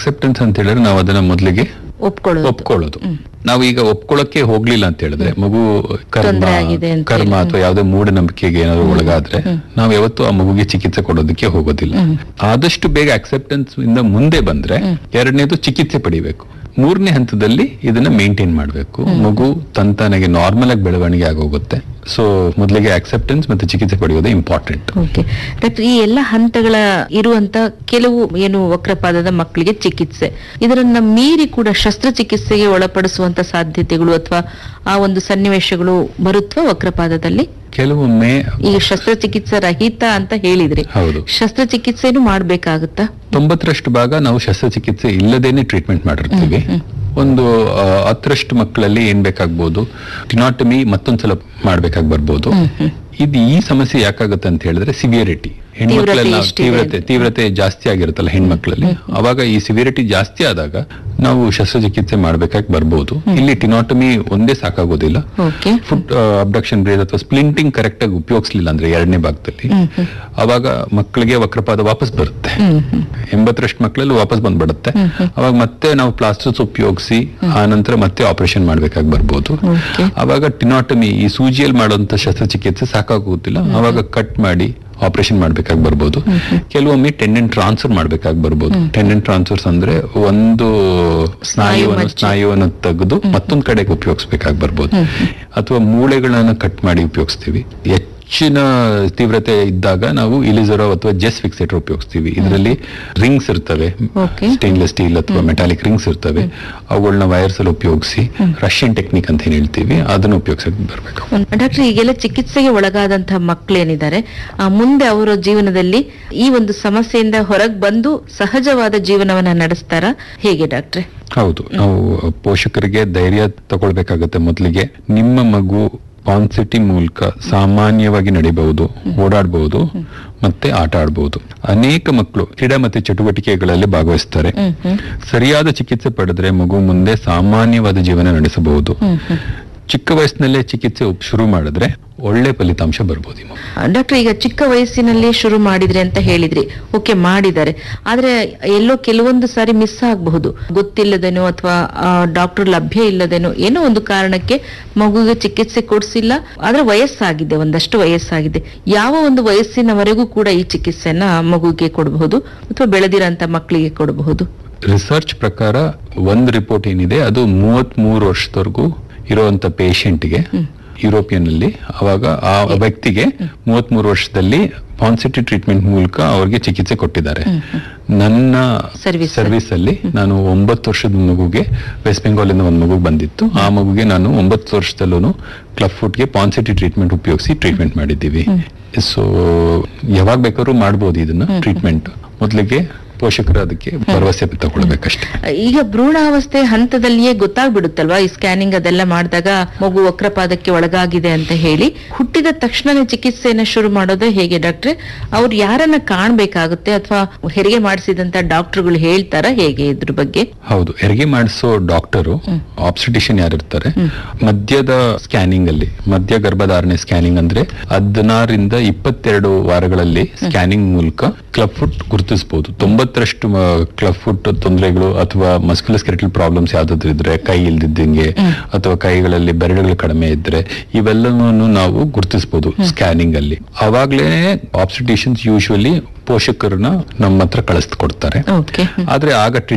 Acceptance ಅಂತ ಹೇಳಿದ್ರೆ ನಾವು ಅದನ್ನ ಮೊದಲಿಗೆ ಒಪ್ಕೊಳ್ಳೋದು ಒಪ್ಕೊಳ್ಳೋದು ನಾವು ಈಗ ಒಪ್ಕೊಳ್ಳೋಕೆ ಹೋಗ್ಲಿಲ್ಲ ಅಂತ ಹೇಳಿದ್ರೆ ಮಗು ಕರ್ಮ ತೊಂದ್ರೆ ಆಗಿದೆ ಅಂತ ಕರ್ಮ ಅಥವಾ ಯಾವುದೇ ಮೂಢನಂಬಿಕೆಗೆ ಏನಾದ್ರು ಒಳಗಾದ್ರೆ ನಾವು ಯಾವತ್ತೂ ಆ ಮಗುಗೆ ಚಿಕಿತ್ಸೆ ಕೊಡೋದಕ್ಕೆ ಹೋಗೋದಿಲ್ಲ ಆದಷ್ಟು ಬೇಗ ಅಕ್ಸೆಪ್ಟೆನ್ಸ್ ಇಂದ ಮುಂದೆ ಬಂದ್ರೆ ಎರಡನೇದು ಚಿಕಿತ್ಸೆ ಪಡಿಬೇಕು ಮೂರನೇ ಹಂತದಲ್ಲಿ ಇದನ್ನ ಮೇಂಟೈನ್ ಮಾಡಬೇಕು ಮಗು ತಂತಾನೆಗೆ ನಾರ್ಮಲ್ ಆಗಿ ಬೆಳವಣಿಗೆ ಆಗೋಗುತ್ತೆ ಸೊ ಮೊದಲಿಗೆ ಅಕ್ಸೆಪ್ಟೆನ್ಸ್ ಮತ್ತೆ ಚಿಕಿತ್ಸೆ ಪಡೆಯೋದು ಇಂಪಾರ್ಟೆಂಟ್ ಓಕೆ ಡಾಕ್ಟರ್ ಈ ಎಲ್ಲ ಹಂತಗಳ ಇರುವಂತ ಕೆಲವು ಏನು ವಕ್ರಪಾದದ ಮಕ್ಕಳಿಗೆ ಚಿಕಿತ್ಸೆ ಇದರನ್ನ ಮೀರಿ ಕೂಡ ಶಸ್ತ್ರಚಿಕಿತ್ಸೆಗೆ ಒಳಪಡಿಸುವಂತ ಸಾಧ್ಯತೆಗಳು ಅಥವಾ ಆ ಒಂದು ಸನ್ನಿವೇಶಗಳು ಬರುತ್ತವಾ ವಕ್ರಪಾದದಲ್ಲಿ ಕೆಲವೊಮ್ಮೆ ಈಗ ಶಸ್ತ್ರಚಿಕಿತ್ಸೆ ರಹಿತ ಅಂತ ಹೇಳಿದ್ರಿ ಹೌದು ಶಸ್ತ್ರಚಿಕಿತ್ಸೆನೂ ಮಾಡ್ಬೇಕಾಗುತ್ತಾ ತೊಂಬತ್ತರಷ್ಟು ಭಾಗ ನಾವು ಶಸ್ತ್ರಚಿಕಿತ್ಸೆ ಇಲ್ಲದೇನೆ ಟ್ರೀಟ್ಮೆಂಟ್ ಮಾಡಿರ್ತೀವಿ ಒಂದು ಆ, ಹತ್ತರಷ್ಟು ಮಕ್ಕಳಲ್ಲಿ ಏನ್ ಬೇಕಾಗ್ಬೋದು ಟಿನಾಟಮಿ ಮತ್ತೊಂದ್ಸಲ ಮಾಡ್ಬೇಕಾಗಿ ಬರ್ಬೋದು ಇದು ಈ ಸಮಸ್ಯೆ ಯಾಕಾಗುತ್ತೆ ಅಂತ ಹೇಳಿದ್ರೆ ಸಿವಿಯರಿಟಿ ಹೆಣ್ಮಕ್ಳೆಲ್ಲ ಎಷ್ಟಿದೆ ತೀವ್ರತೆ ತೀವ್ರತೆ ಜಾಸ್ತಿ ಆಗಿರುತ್ತಲ್ಲ ಹೆಣ್ಮಕ್ಳಲ್ಲಿ ಅವಾಗ ಈ ಸಿವಿಯರಿಟಿ ಜಾಸ್ತಿ ಆದಾಗ ನಾವು ಶಸ್ತ್ರಚಿಕಿತ್ಸೆ ಮಾಡ್ಬೇಕಾಗಿ ಬರ್ಬೋದು ಇಲ್ಲಿ ಟಿನಾಟಮಿ ಒಂದೇ ಸಾಕಾಗೋದಿಲ್ಲ ಓಕೆ ಫುಡ್ ಅಬ್ಡಕ್ಷನ್ ಬ್ರೇಸ್ ಅಥವಾ ಸ್ಪ್ಲಿಂಟಿಂಗ್ ಕರೆಕ್ಟ್ ಆಗಿ ಉಪಯೋಗಿಸ್ಲಿಲ್ಲ ಅಂದ್ರೆ ಎರಡನೇ ಭಾಗದಲ್ಲಿ ಅವಾಗ ಮಕ್ಕಳಿಗೆ ವಕ್ರಪಾದ ವಾಪಸ್ ಬರುತ್ತೆ ಎಂಬತ್ತರಷ್ಟು ಮಕ್ಕಳಲ್ಲಿ ವಾಪಸ್ ಬಂದ್ಬಿಡುತ್ತೆ ಅವಾಗ ಮತ್ತೆ ನಾವು ಪ್ಲಾಸ್ಟರ್ಸ್ ಉಪಯೋಗಿಸಿ ಆ ನಂತರ ಮತ್ತೆ ಆಪರೇಷನ್ ಮಾಡ್ಬೇಕಾಗಿ ಬರ್ಬೋದು Okay. ಅವಾಗ ಟಿನಾಟಮಿ ಈ ಸೂಜಿಯಲ್ಲಿ ಮಾಡುವಂತ ಶಸ್ತ್ರಚಿಕಿತ್ಸೆ ಸಾಕಾಗೋದಿಲ್ಲ ಅವಾಗ ಕಟ್ ಮಾಡಿ ಆಪರೇಷನ್ ಮಾಡ್ಬೇಕಾಗಿ ಬರ್ಬೋದು ಕೆಲವೊಮ್ಮೆ ಟೆಂಡೆನ್ ಟ್ರಾನ್ಸ್ಫರ್ ಮಾಡ್ಬೇಕಾಗಿ ಬರ್ಬೋದು ಟೆಂಡೆನ್ ಟ್ರಾನ್ಸ್ಫರ್ಸ್ ಅಂದ್ರೆ ಒಂದು ಸ್ನಾಯುವನ್ನು ಮಜ್ಜೆ. ಸ್ನಾಯುವನ್ನು ತೆಗೆದು ಮತ್ತೊಂದ್ ಕಡೆಗೆ ಉಪಯೋಗಿಸ್ಬೇಕಾಗಿ ಬರ್ಬೋದು ಅಥವಾ ಮೂಳೆಗಳನ್ನ ಕಟ್ ಮಾಡಿ ಉಪಯೋಗಿಸ್ತೀವಿ ಹೆಚ್ಚಿನ ತೀವ್ರತೆ ಇದ್ದಾಗ ನಾವು ಇಲಿಜರೋ ಅಥವಾ ಜೆಸ್ ಫಿಕ್ಸೇಟರ್ ಉಪಯೋಗಿಸ್ತೀವಿ ಇದರಲ್ಲಿ ರಿಂಗ್ಸ್ ಇರ್ತವೆ Okay. ಸ್ಟೇನ್ಲೆಸ್ ಸ್ಟೀಲ್ ಅಥವಾ ಮೆಟಾಲಿಕ್ ರಿಂಗ್ಸ್ ಇರ್ತವೆ ಅವುಗಳನ್ನ ವೈರ್ಸ್ ಅಲ್ಲಿ ಉಪಯೋಗಿಸಿ ರಷ್ಯನ್ ಟೆಕ್ನಿಕ್ ಅಂತ ಏನ್ ಹೇಳ್ತೀವಿ ಅದನ್ನ ಉಪಯೋಗಿಸಕ್ ಬರ್ಬೇಕು ಡಾಕ್ಟರ್ ಈಗೆಲ್ಲ ಚಿಕಿತ್ಸೆಗೆ ಒಳಗಾದಂತಹ ಮಕ್ಕಳೇನಿದ್ದಾರೆ ಆ, ಮುಂದೆ ಅವರ ಜೀವನದಲ್ಲಿ ಈ ಒಂದು ಸಮಸ್ಯೆಯಿಂದ ಹೊರಗೆ ಬಂದು ಸಹಜವಾದ ಜೀವನವನ್ನ ನಡೆಸ್ತಾರಾ ಹೇಗೆ ಡಾಕ್ಟ್ರೆ ಹೌದು ನಾವು ಪೋಷಕರಿಗೆ ಧೈರ್ಯ ತಗೊಳ್ಬೇಕಾಗತ್ತೆ ಮೊದಲಿಗೆ ನಿಮ್ಮ ಮಗು ಪಾನ್ಸಿಟಿ ಮೂಲಕ ಸಾಮಾನ್ಯವಾಗಿ ನಡಿಬಹುದು ಓಡಾಡಬಹುದು ಮತ್ತೆ ಆಟ ಆಡಬಹುದು ಅನೇಕ ಮಕ್ಕಳು ಕ್ರೀಡಾ ಮತ್ತೆ ಚಟುವಟಿಕೆಗಳಲ್ಲಿ ಭಾಗವಹಿಸ್ತಾರೆ ಸರಿಯಾದ ಚಿಕಿತ್ಸೆ ಪಡೆದ್ರೆ ಮಗು ಮುಂದೆ ಸಾಮಾನ್ಯವಾದ ಜೀವನ ನಡೆಸಬಹುದು ಚಿಕ್ಕ ವಯಸ್ಸಿನಲ್ಲೇ ಚಿಕಿತ್ಸೆ ಉಪ್- ಶುರು ಮಾಡಿದ್ರೆ ಒಳ್ಳೆ ಫಲಿತಾಂಶ ಬರ್ಬೋದು ಈ ಮಗು. ಡಾಕ್ಟರ್ ಈಗ ಚಿಕ್ಕ ವಯಸ್ಸಿನಲ್ಲಿ ಶುರು ಮಾಡಿದ್ರೆ ಅಂತ ಹೇಳಿದ್ರಿ ಓಕೆ ಮಾಡಿದ್ದಾರೆ ಆದ್ರೆ ಎಲ್ಲೋ ಕೆಲವೊಂದು ಸಾರಿ ಮಿಸ್ ಆಗಬಹುದು ಗೊತ್ತಿಲ್ಲದೇನೋ ಅಥವಾ ಡಾಕ್ಟರ್ ಲಭ್ಯ ಇಲ್ಲದೇನೋ ಏನೋ ಒಂದು ಕಾರಣಕ್ಕೆ ಮಗುಗೆ ಚಿಕಿತ್ಸೆ ಕೊಡಿಸಿಲ್ಲ ಆದ್ರೆ ವಯಸ್ಸಾಗಿದೆ ಒಂದಷ್ಟು ವಯಸ್ಸಾಗಿದೆ ಯಾವ ಒಂದು ವಯಸ್ಸಿನವರೆಗೂ ಕೂಡ ಈ ಚಿಕಿತ್ಸೆನ ಮಗುಗೆ ಕೊಡಬಹುದು ಅಥವಾ ಬೆಳೆದಿರೋಂತ ಮಕ್ಕಳಿಗೆ ಕೊಡಬಹುದು ರಿಸರ್ಚ್ ಪ್ರಕಾರ ಒಂದು ರಿಪೋರ್ಟ್ ಏನಿದೆ ಅದು ಮೂವತ್ತ್ ಮೂರು ವರ್ಷದವರೆಗೂ ಇರುವಂತ ಪೇಷಂಟ್ಗೆ ಯುರೋಪಿಯನ್ ಅಲ್ಲಿ ಅವಾಗ ಆ ವ್ಯಕ್ತಿಗೆ ಮೂವತ್ತ್ ಮೂರು ವರ್ಷದಲ್ಲಿ ಪಾನ್ಸಿಟಿ ಟ್ರೀಟ್ಮೆಂಟ್ ಮೂಲಕ ಅವ್ರಿಗೆ ಚಿಕಿತ್ಸೆ ಕೊಟ್ಟಿದ್ದಾರೆ ನನ್ನ Service. ಸರ್ವಿಸ್ ಅಲ್ಲಿ ನಾನು ಒಂಬತ್ತು ವರ್ಷದ ಮಗುಗೆ ವೆಸ್ಟ್ ಬೆಂಗಾಲ್ ಇಂದ ಒಂದು ಮಗು ಬಂದಿತ್ತು ಆ ಮಗುಗೆ ನಾನು ಒಂಬತ್ತು ವರ್ಷದಲ್ಲೂ ಕ್ಲಬ್ ಫುಟ್ಗೆ ಪಾನ್ಸಿಟಿ ಟ್ರೀಟ್ಮೆಂಟ್ ಉಪಯೋಗಿಸಿ ಟ್ರೀಟ್ಮೆಂಟ್ ಮಾಡಿದ್ದೀವಿ ಸೊ ಯಾವಾಗ ಬೇಕಾದ್ರೂ ಮಾಡ್ಬೋದು ಇದನ್ನ ಟ್ರೀಟ್ಮೆಂಟ್ ಮೊದಲಿಗೆ ಪೋಷಕರು ಅದಕ್ಕೆ ಭರವಸೆ ತಗೊಳ್ಬೇಕಷ್ಟೇ ಈಗ ಭ್ರೂಣಾವಸ್ಥೆ ಹಂತದಲ್ಲಿಯೇ ಗೊತ್ತಾಗ್ಬಿಡುತ್ತಲ್ವಾ ಈ ಸ್ಕ್ಯಾನಿಂಗ್ ಅದೆಲ್ಲ ಮಾಡಿದಾಗ ಮಗು ವಕ್ರಪಾದಕ್ಕೆ ಒಳಗಾಗಿದೆ ಅಂತ ಹೇಳಿ ಹುಟ್ಟಿದ ತಕ್ಷಣನೇ ಚಿಕಿತ್ಸೆಯನ್ನ ಶುರು ಮಾಡೋದೇ ಹೇಗೆ ಡಾಕ್ಟ್ರೆ ಅವ್ರು ಯಾರನ್ನ ಕಾಣ್ಬೇಕಾಗುತ್ತೆ ಅಥವಾ ಹೆರಿಗೆ ಮಾಡಿಸಿದಂತ ಡಾಕ್ಟರ್ಗಳು ಹೇಳ್ತಾರ ಹೇಗೆ ಇದ್ರ ಬಗ್ಗೆ ಹೌದು ಹೆರಿಗೆ ಮಾಡಿಸೋ ಡಾಕ್ಟರು ಆಬ್ಸ್ಟಿಷನ್ ಯಾರಿರ್ತಾರೆ ಮದ್ಯದ ಸ್ಕ್ಯಾನಿಂಗ್ ಅಲ್ಲಿ ಮಧ್ಯ ಗರ್ಭಧಾರಣೆ ಸ್ಕ್ಯಾನಿಂಗ್ ಅಂದ್ರೆ ಹದಿನಾರರಿಂದ ಇಪ್ಪತ್ತೆರಡು ವಾರಗಳಲ್ಲಿ ಸ್ಕ್ಯಾನಿಂಗ್ ಮೂಲಕ ಕ್ಲಬ್ ಫುಟ್ ಗುರುತಿಸಬಹುದು ತೊಂಬತ್ತರಷ್ಟು ಕ್ಲಬ್ ಫುಟ್ ತೊಂದರೆಗಳು ಅಥವಾ ಮಸ್ಕ್ಯುಲಸ್ಕೆರಟಲ್ ಪ್ರಾಬ್ಲಮ್ಸ್ ಯಾವ್ದಾದ್ರು ಇದ್ರೆ ಕೈ ಇಲ್ದಿದ್ದಂಗೆ ಅಥವಾ ಕೈಗಳಲ್ಲಿ ಬೆರಳುಗಳು ಕಡಿಮೆ ಇದ್ರೆ ಇವೆಲ್ಲವನ್ನು ನಾವು ಗುರುತಿಸಬಹುದು ಸ್ಕ್ಯಾನಿಂಗ್ ಅಲ್ಲಿ ಅವಾಗ್ಲೇ ಆಬ್ಸ್ಟಿಷನ್ಸ್ ಯೂಶುವಲಿ ಪೋಷಕರನ್ನ ನಮ್ಮ ಹತ್ರ ಕಳಿಸ್ಕೊಡ್ತಾರೆ ಓಕೆ ಆದ್ರೆ ಆಗ